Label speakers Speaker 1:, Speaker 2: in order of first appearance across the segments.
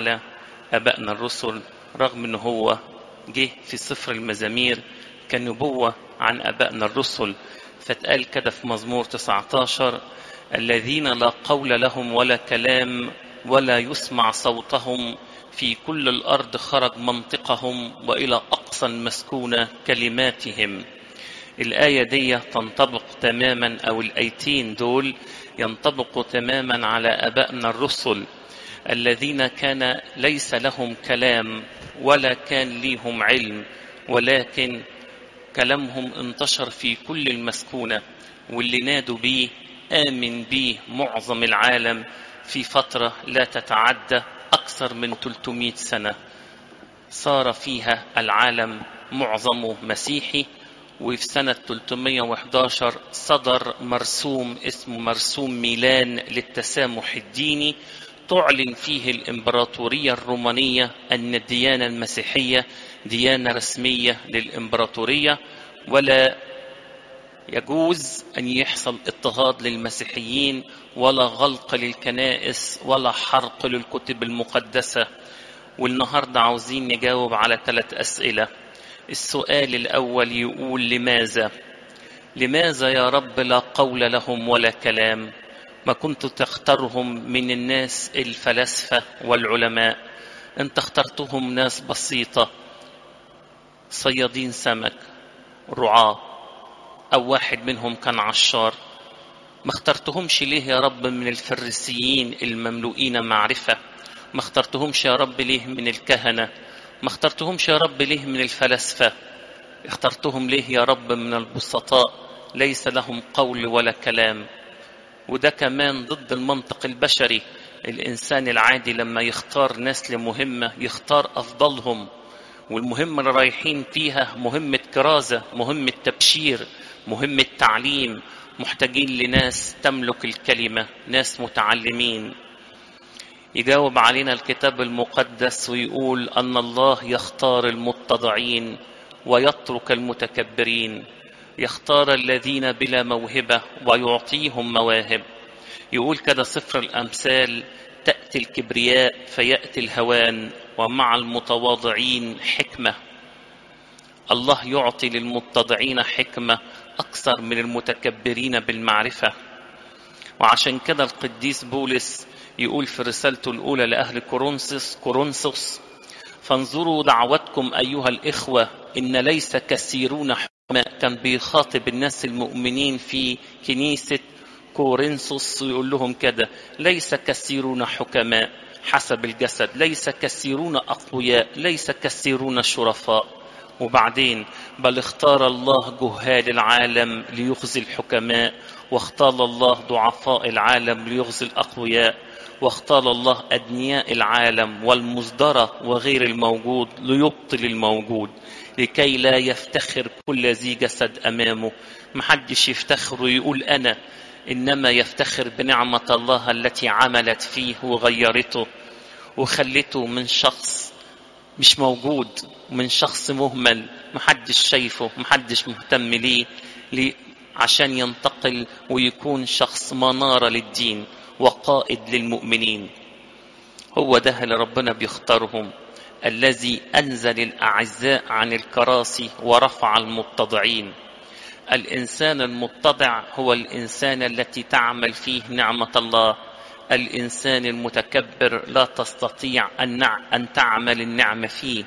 Speaker 1: على ابائنا الرسل رغم ان هو جه في سفر المزامير كنبوة عن ابائنا الرسل فاتقال كده في مزمور 19 الذين لا قول لهم ولا كلام ولا يسمع صوتهم في كل الارض خرج منطقهم والى اقصى المسكونه كلماتهم الايه دي تنطبق تماما او الايتين دول ينطبقوا تماما على ابائنا الرسل الذين كان ليس لهم كلام ولا كان ليهم علم ولكن كلامهم انتشر في كل المسكونه واللي نادوا بيه امن بيه معظم العالم في فتره لا تتعدى اكثر من 300 سنه صار فيها العالم معظمه مسيحي وفي سنة 311 صدر مرسوم اسمه مرسوم ميلان للتسامح الديني تعلن فيه الإمبراطورية الرومانية أن الديانة المسيحية ديانة رسمية للإمبراطورية ولا يجوز أن يحصل اضطهاد للمسيحيين ولا غلق للكنائس ولا حرق للكتب المقدسة والنهاردة عاوزين نجاوب على ثلاث أسئلة السؤال الأول يقول لماذا لماذا يا رب لا قول لهم ولا كلام ما كنت تختارهم من الناس الفلاسفة والعلماء انت اخترتهم ناس بسيطة صيادين سمك رعاة أو واحد منهم كان عشار ما اخترتهمش ليه يا رب من الفريسيين المملوئين معرفة ما اخترتهمش يا رب ليه من الكهنة ما اخترتهمش يا رب ليه من الفلاسفة اخترتهم ليه يا رب من البسطاء ليس لهم قول ولا كلام وده كمان ضد المنطق البشري الإنسان العادي لما يختار ناس لمهمة يختار أفضلهم والمهمة اللي رايحين فيها مهمة كرازة مهمة تبشير مهمة تعليم محتاجين لناس تملك الكلمة ناس متعلمين يجاوب علينا الكتاب المقدس ويقول أن الله يختار المتضعين ويترك المتكبرين يختار الذين بلا موهبة ويعطيهم مواهب يقول كده سفر الأمثال تأتي الكبرياء فيأتي الهوان ومع المتواضعين حكمة الله يعطي للمتضعين حكمة أكثر من المتكبرين بالمعرفة وعشان كده القديس بولس يقول في رسالته الأولى لأهل كورنثوس كورنثوس فانظروا دعوتكم أيها الإخوة إن ليس كثيرون حكماء كان بيخاطب الناس المؤمنين في كنيسة كورنثوس ويقول لهم كده ليس كثيرون حكماء حسب الجسد ليس كثيرون أقوياء ليس كثيرون شرفاء وبعدين بل اختار الله جهال العالم ليخزي الحكماء واختار الله ضعفاء العالم ليخزي الأقوياء واختار الله أدنياء العالم والمصدرة وغير الموجود ليبطل الموجود لكي لا يفتخر كل ذي جسد أمامه محدش يفتخر ويقول أنا إنما يفتخر بنعمة الله التي عملت فيه وغيرته وخلته من شخص مش موجود من شخص مهمل محدش شايفه محدش مهتم ليه, ليه عشان ينتقل ويكون شخص منارة للدين وقائد للمؤمنين هو ده اللي ربنا بيختارهم الذي أنزل الأعزاء عن الكراسي ورفع المتضعين الإنسان المتضع هو الإنسان التي تعمل فيه نعمة الله الإنسان المتكبر لا تستطيع أن, أن تعمل النعمة فيه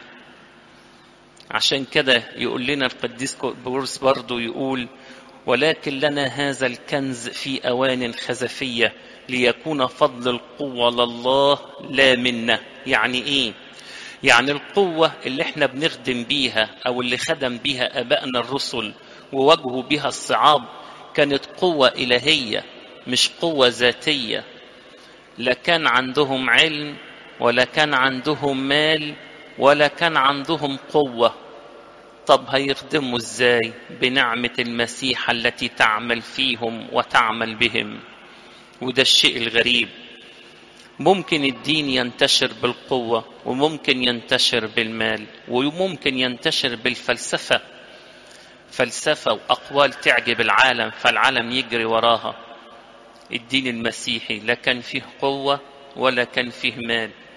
Speaker 1: عشان كده يقول لنا القديس بورس برضو يقول ولكن لنا هذا الكنز في أوان خزفية ليكون فضل القوة لله لا منا يعني إيه؟ يعني القوة اللي احنا بنخدم بيها أو اللي خدم بيها أبائنا الرسل وواجهوا بها الصعاب كانت قوة إلهية مش قوة ذاتية لا كان عندهم علم ولا كان عندهم مال ولا كان عندهم قوة طب هيخدموا ازاي بنعمة المسيح التي تعمل فيهم وتعمل بهم وده الشيء الغريب ممكن الدين ينتشر بالقوة وممكن ينتشر بالمال وممكن ينتشر بالفلسفة فلسفة وأقوال تعجب العالم فالعالم يجري وراها الدين المسيحي لا كان فيه قوة ولا كان فيه مال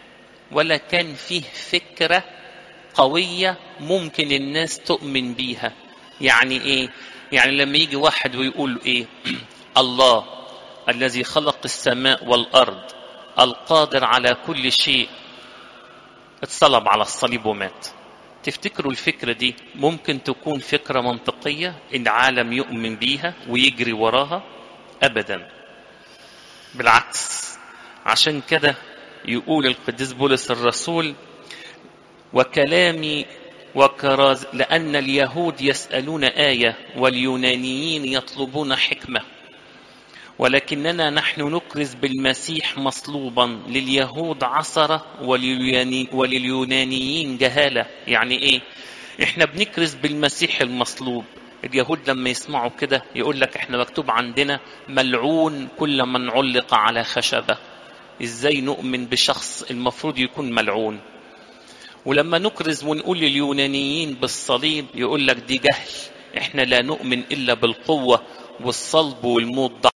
Speaker 1: ولا كان فيه فكرة قوية ممكن الناس تؤمن بيها يعني ايه يعني لما يجي واحد ويقول ايه الله الذي خلق السماء والارض القادر على كل شيء اتصلب على الصليب ومات تفتكروا الفكرة دي ممكن تكون فكرة منطقية العالم يؤمن بيها ويجري وراها أبدا بالعكس عشان كده يقول القديس بولس الرسول وكلامي وكراز لأن اليهود يسألون آية واليونانيين يطلبون حكمة ولكننا نحن نكرز بالمسيح مصلوبا لليهود عثرة ولليونانيين جهالة يعني ايه احنا بنكرز بالمسيح المصلوب اليهود لما يسمعوا كده يقول لك احنا مكتوب عندنا ملعون كل من علق على خشبة ازاي نؤمن بشخص المفروض يكون ملعون ولما نكرز ونقول لليونانيين بالصليب يقول لك دي جهل احنا لا نؤمن الا بالقوة والصلب والموت ضعف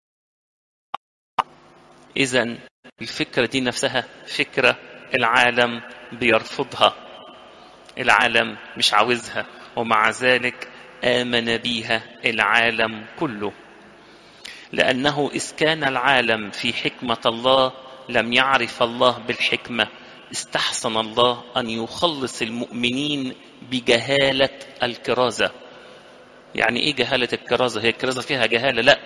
Speaker 1: اذا الفكرة دي نفسها فكرة العالم بيرفضها العالم مش عاوزها ومع ذلك آمن بيها العالم كله لأنه إذ كان العالم في حكمة الله لم يعرف الله بالحكمة استحسن الله أن يخلص المؤمنين بجهالة الكرازة يعني إيه جهالة الكرازة هي الكرازة فيها جهالة لا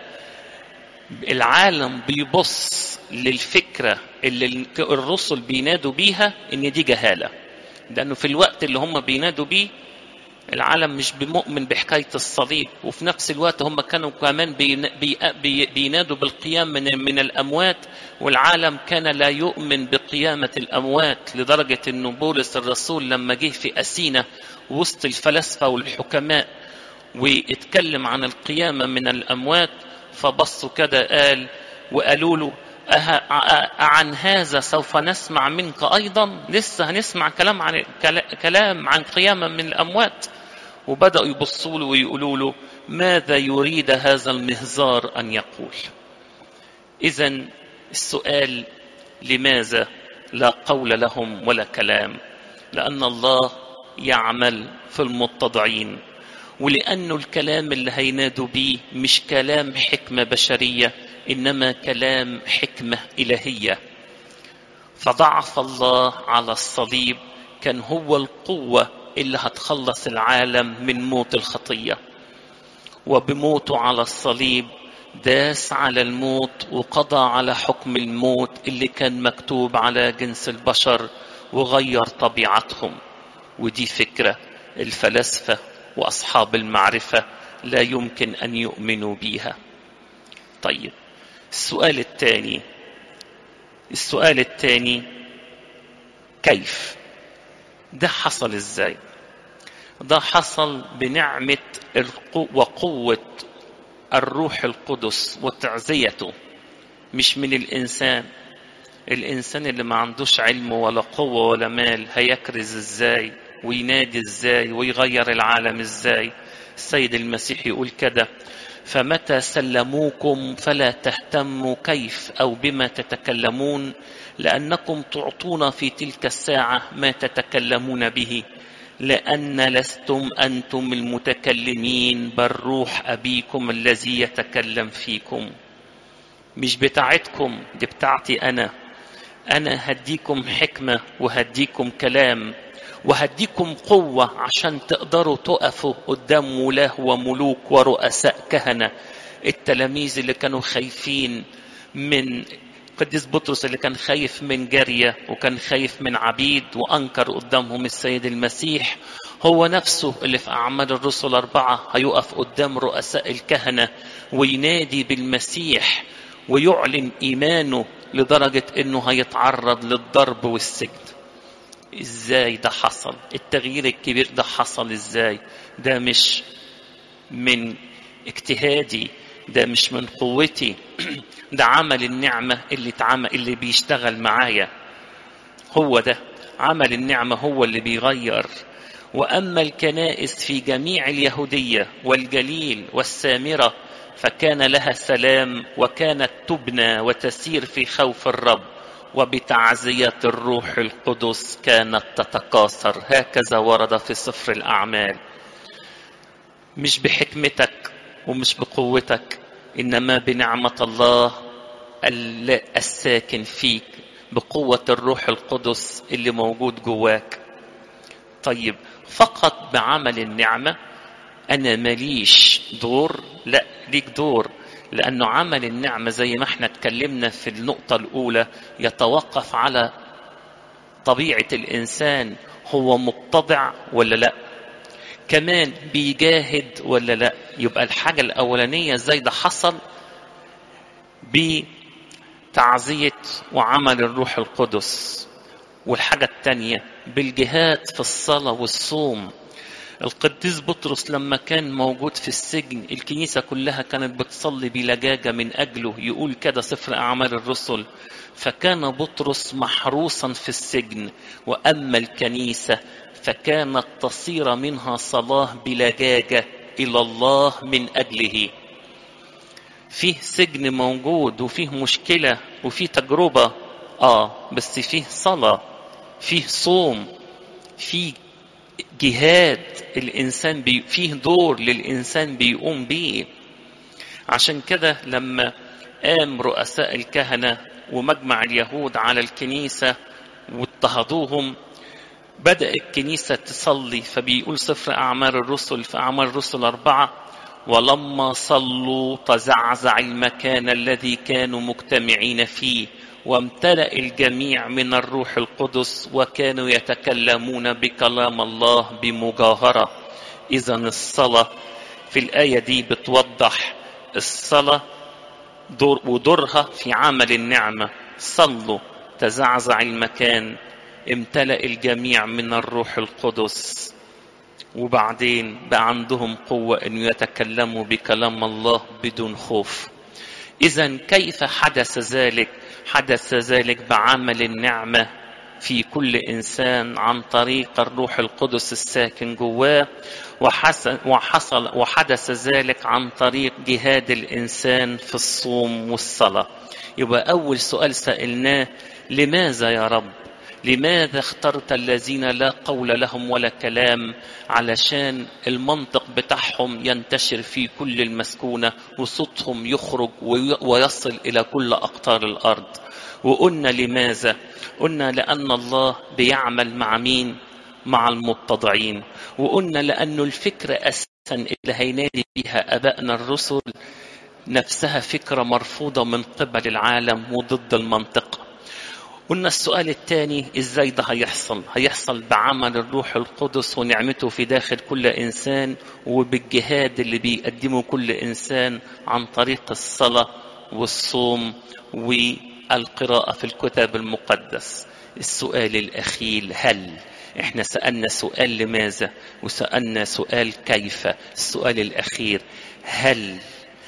Speaker 1: العالم بيبص للفكرة اللي الرسل بينادوا بيها إن دي جهالة لأنه في الوقت اللي هم بينادوا بيه العالم مش بمؤمن بحكاية الصليب وفي نفس الوقت هم كانوا كمان بينادوا بالقيام من, من الأموات والعالم كان لا يؤمن بقيامة الأموات لدرجة أنه بولس الرسول لما جه في أسينا وسط الفلاسفة والحكماء واتكلم عن القيامة من الأموات فبصوا كده قال وقالوا له عن هذا سوف نسمع منك أيضا لسه هنسمع كلام عن كلام عن قيامة من الأموات وبدأوا يبصوا له ويقولوا له ماذا يريد هذا المهزار أن يقول إذا السؤال لماذا لا قول لهم ولا كلام لأن الله يعمل في المتضعين ولأنه الكلام اللي هينادوا بيه مش كلام حكمة بشرية إنما كلام حكمة إلهية فضعف الله على الصليب كان هو القوة اللي هتخلص العالم من موت الخطية وبموته على الصليب داس على الموت وقضى على حكم الموت اللي كان مكتوب على جنس البشر وغير طبيعتهم ودي فكرة الفلاسفة وأصحاب المعرفة لا يمكن أن يؤمنوا بيها طيب السؤال الثاني السؤال الثاني كيف ده حصل ازاي ده حصل بنعمة وقوة الروح القدس وتعزيته مش من الإنسان الإنسان اللي ما عندوش علم ولا قوة ولا مال هيكرز ازاي وينادي ازاي ويغير العالم ازاي السيد المسيح يقول كده فمتى سلموكم فلا تهتموا كيف او بما تتكلمون لانكم تعطون في تلك الساعه ما تتكلمون به لان لستم انتم المتكلمين بل روح ابيكم الذي يتكلم فيكم مش بتاعتكم دي بتاعتي انا انا هديكم حكمه وهديكم كلام وهديكم قوة عشان تقدروا تقفوا قدام ولاه وملوك ورؤساء كهنة التلاميذ اللي كانوا خايفين من قديس بطرس اللي كان خايف من جارية وكان خايف من عبيد وأنكر قدامهم السيد المسيح هو نفسه اللي في أعمال الرسل أربعة هيقف قدام رؤساء الكهنة وينادي بالمسيح ويعلن إيمانه لدرجة أنه هيتعرض للضرب والسجن ازاي ده حصل التغيير الكبير ده حصل ازاي ده مش من اجتهادي ده مش من قوتي ده عمل النعمة اللي اتعمل اللي بيشتغل معايا هو ده عمل النعمة هو اللي بيغير وأما الكنائس في جميع اليهودية والجليل والسامرة فكان لها سلام وكانت تبنى وتسير في خوف الرب وبتعزية الروح القدس كانت تتكاثر هكذا ورد في سفر الأعمال مش بحكمتك ومش بقوتك إنما بنعمة الله الساكن فيك بقوة الروح القدس اللي موجود جواك طيب فقط بعمل النعمة أنا ماليش دور لا ليك دور لأنه عمل النعمة زي ما احنا اتكلمنا في النقطة الأولى يتوقف على طبيعة الإنسان هو متضع ولا لا كمان بيجاهد ولا لا يبقى الحاجة الأولانية ازاي ده حصل بتعزية وعمل الروح القدس والحاجة التانية بالجهاد في الصلاة والصوم القديس بطرس لما كان موجود في السجن الكنيسة كلها كانت بتصلي بلجاجة من أجله يقول كده سفر أعمال الرسل فكان بطرس محروسا في السجن وأما الكنيسة فكانت تصير منها صلاة بلجاجة إلى الله من أجله فيه سجن موجود وفيه مشكلة وفيه تجربة آه بس فيه صلاة فيه صوم فيه جهاد الإنسان بي فيه دور للإنسان بيقوم بيه عشان كده لما قام رؤساء الكهنة ومجمع اليهود على الكنيسة واضطهدوهم بدأ الكنيسة تصلي فبيقول سفر أعمال الرسل في أعمال الرسل أربعة ولما صلوا تزعزع المكان الذي كانوا مجتمعين فيه وامتلأ الجميع من الروح القدس وكانوا يتكلمون بكلام الله بمجاهرة إذا الصلاة في الآية دي بتوضح الصلاة دور ودورها في عمل النعمة صلوا تزعزع المكان امتلأ الجميع من الروح القدس وبعدين بقى عندهم قوة أن يتكلموا بكلام الله بدون خوف إذا كيف حدث ذلك؟ حدث ذلك بعمل النعمة في كل إنسان عن طريق الروح القدس الساكن جواه وحصل, وحصل وحدث ذلك عن طريق جهاد الإنسان في الصوم والصلاة يبقى أول سؤال سألناه لماذا يا رب لماذا اخترت الذين لا قول لهم ولا كلام علشان المنطق بتاعهم ينتشر في كل المسكونة وصوتهم يخرج ويصل إلى كل أقطار الأرض وقلنا لماذا قلنا لأن الله بيعمل مع مين مع المتضعين وقلنا لأنه الفكرة أساسا اللي هينادي بها أبائنا الرسل نفسها فكرة مرفوضة من قبل العالم وضد المنطق قلنا السؤال الثاني ازاي ده هيحصل هيحصل بعمل الروح القدس ونعمته في داخل كل انسان وبالجهاد اللي بيقدمه كل انسان عن طريق الصلاه والصوم والقراءه في الكتاب المقدس السؤال الاخير هل احنا سالنا سؤال لماذا وسالنا سؤال كيف السؤال الاخير هل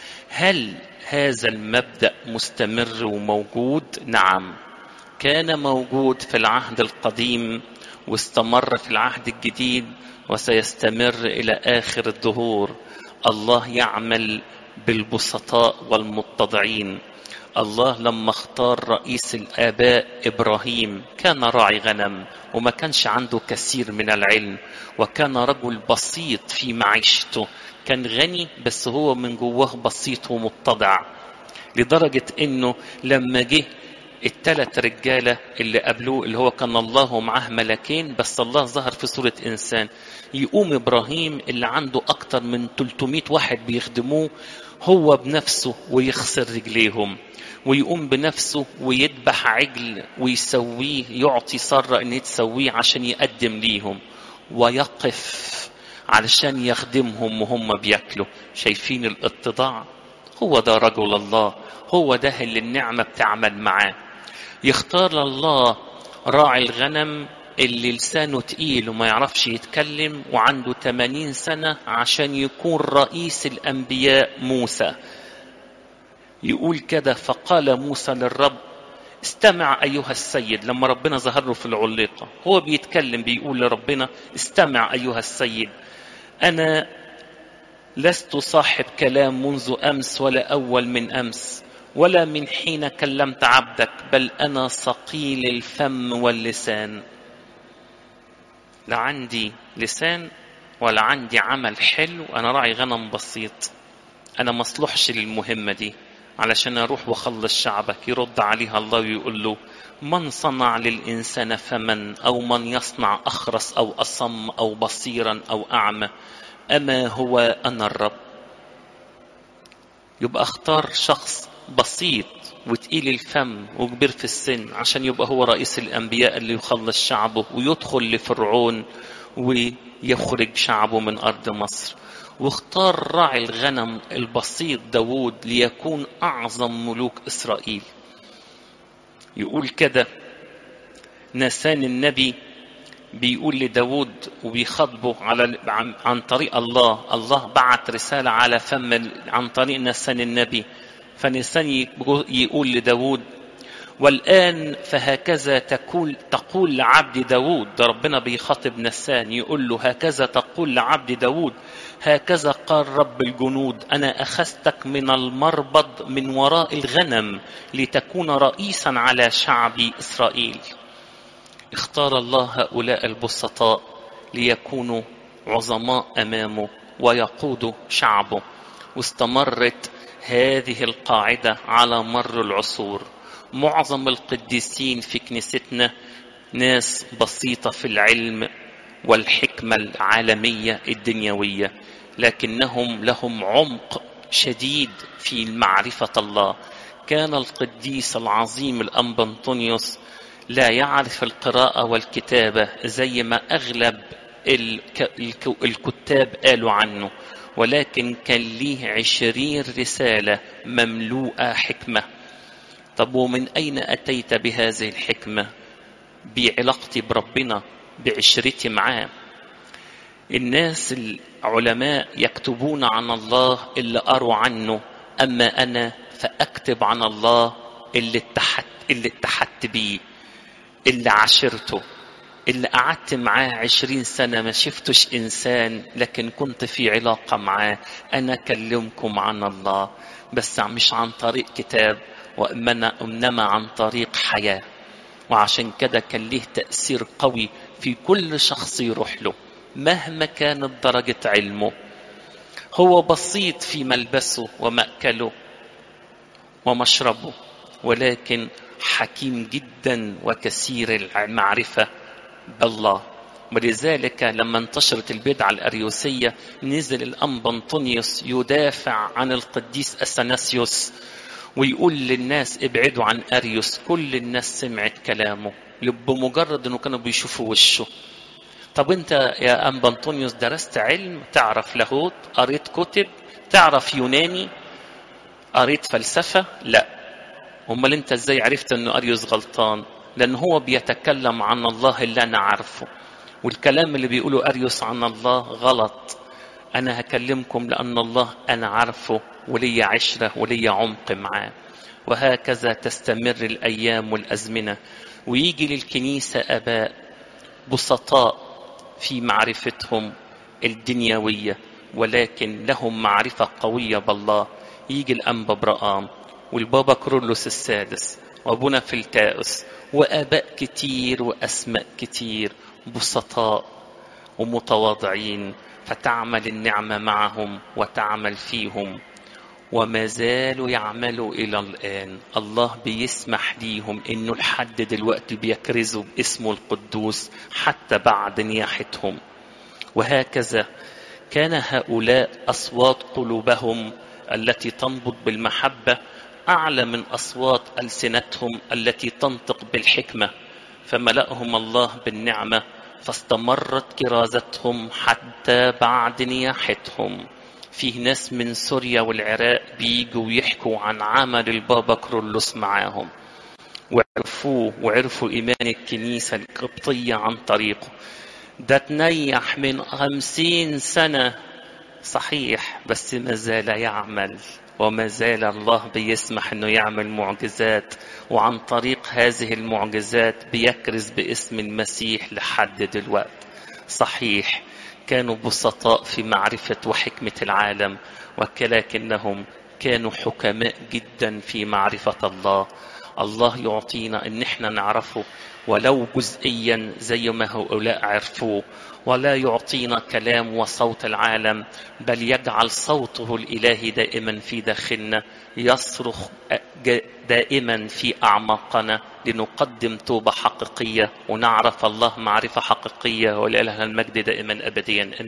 Speaker 1: هل هذا المبدا مستمر وموجود نعم كان موجود في العهد القديم واستمر في العهد الجديد وسيستمر الى اخر الدهور الله يعمل بالبسطاء والمتضعين الله لما اختار رئيس الاباء ابراهيم كان راعي غنم وما كانش عنده كثير من العلم وكان رجل بسيط في معيشته كان غني بس هو من جواه بسيط ومتضع لدرجه انه لما جه الثلاث رجاله اللي قابلوه اللي هو كان الله معاه ملكين بس الله ظهر في صوره انسان يقوم ابراهيم اللي عنده اكتر من 300 واحد بيخدموه هو بنفسه ويخسر رجليهم ويقوم بنفسه ويذبح عجل ويسويه يعطي سرة ان تسويه عشان يقدم ليهم ويقف علشان يخدمهم وهم بياكلوا شايفين الاتضاع هو ده رجل الله هو ده اللي النعمة بتعمل معاه يختار الله راعي الغنم اللي لسانه تقيل وما يعرفش يتكلم وعنده 80 سنة عشان يكون رئيس الأنبياء موسى يقول كده فقال موسى للرب استمع أيها السيد لما ربنا ظهر له في العليقة هو بيتكلم بيقول لربنا استمع أيها السيد أنا لست صاحب كلام منذ أمس ولا أول من أمس ولا من حين كلمت عبدك بل أنا صقيل الفم واللسان لا عندي لسان ولا عندي عمل حلو أنا راعي غنم بسيط أنا مصلحش للمهمة دي علشان أروح وأخلص شعبك يرد عليها الله ويقول له من صنع للإنسان فمن أو من يصنع أخرس أو أصم أو بصيرا أو أعمى أما هو أنا الرب يبقى اختار شخص بسيط وتقيل الفم وكبير في السن عشان يبقى هو رئيس الأنبياء اللي يخلص شعبه ويدخل لفرعون ويخرج شعبه من أرض مصر واختار راعي الغنم البسيط داود ليكون أعظم ملوك إسرائيل يقول كده ناسان النبي بيقول لداود وبيخاطبه على عن, عن طريق الله الله بعت رسالة على فم عن طريق ناسان النبي فنسان يقول لداود والآن فهكذا تقول تقول لعبد داود ده ربنا بيخاطب نسان يقول له هكذا تقول لعبد داود هكذا قال رب الجنود أنا أخذتك من المربض من وراء الغنم لتكون رئيسا على شعب إسرائيل اختار الله هؤلاء البسطاء ليكونوا عظماء أمامه ويقودوا شعبه واستمرت هذه القاعدة على مر العصور معظم القديسين في كنيستنا ناس بسيطة في العلم والحكمة العالمية الدنيوية لكنهم لهم عمق شديد في معرفة الله كان القديس العظيم الأنبا أنطونيوس لا يعرف القراءة والكتابة زي ما أغلب الكتاب قالوا عنه ولكن كان ليه عشرين رسالة مملوءة حكمة طب ومن أين أتيت بهذه الحكمة بعلاقتي بربنا بعشرتي معاه الناس العلماء يكتبون عن الله اللي قروا عنه أما أنا فأكتب عن الله اللي اتحدت اللي اتحدت بيه اللي عاشرته اللي قعدت معاه عشرين سنة ما شفتش إنسان لكن كنت في علاقة معاه أنا أكلمكم عن الله بس مش عن طريق كتاب وإنما عن طريق حياة وعشان كده كان ليه تأثير قوي في كل شخص يروح له مهما كانت درجة علمه هو بسيط في ملبسه ومأكله ومشربه ولكن حكيم جدا وكثير المعرفة بالله ولذلك لما انتشرت البدعة الأريوسية نزل الأنبا أنطونيوس يدافع عن القديس أثناسيوس ويقول للناس ابعدوا عن أريوس كل الناس سمعت كلامه بمجرد أنه كانوا بيشوفوا وشه طب أنت يا أنبا أنطونيوس درست علم تعرف لاهوت قريت كتب تعرف يوناني قريت فلسفة لا امال انت ازاي عرفت انه اريوس غلطان لان هو بيتكلم عن الله اللي انا عارفه والكلام اللي بيقوله اريوس عن الله غلط انا هكلمكم لان الله انا عارفه ولي عشره ولي عمق معاه وهكذا تستمر الايام والازمنه ويجي للكنيسه اباء بسطاء في معرفتهم الدنيويه ولكن لهم معرفه قويه بالله يجي الانبا برقام والبابا كرولوس السادس وابونا فلتاؤس واباء كتير واسماء كتير بسطاء ومتواضعين فتعمل النعمه معهم وتعمل فيهم وما زالوا يعملوا الى الان الله بيسمح ليهم انه لحد دلوقتي بيكرزوا باسمه القدوس حتى بعد نياحتهم وهكذا كان هؤلاء اصوات قلوبهم التي تنبض بالمحبه أعلى من أصوات ألسنتهم التي تنطق بالحكمة فملأهم الله بالنعمة فاستمرت كرازتهم حتى بعد نياحتهم فيه ناس من سوريا والعراق بيجوا ويحكوا عن عمل البابا كرولوس معاهم وعرفوه وعرفوا إيمان الكنيسة القبطية عن طريقه ده تنيح من خمسين سنة صحيح بس ما زال يعمل وما زال الله بيسمح انه يعمل معجزات وعن طريق هذه المعجزات بيكرز باسم المسيح لحد دلوقتي صحيح كانوا بسطاء في معرفة وحكمة العالم ولكنهم كانوا حكماء جدا في معرفة الله الله يعطينا ان احنا نعرفه ولو جزئيا زي ما هؤلاء عرفوه ولا يعطينا كلام وصوت العالم بل يجعل صوته الالهي دائما في داخلنا يصرخ دائما في اعماقنا لنقدم توبه حقيقيه ونعرف الله معرفه حقيقيه ولالهنا المجد دائما ابديا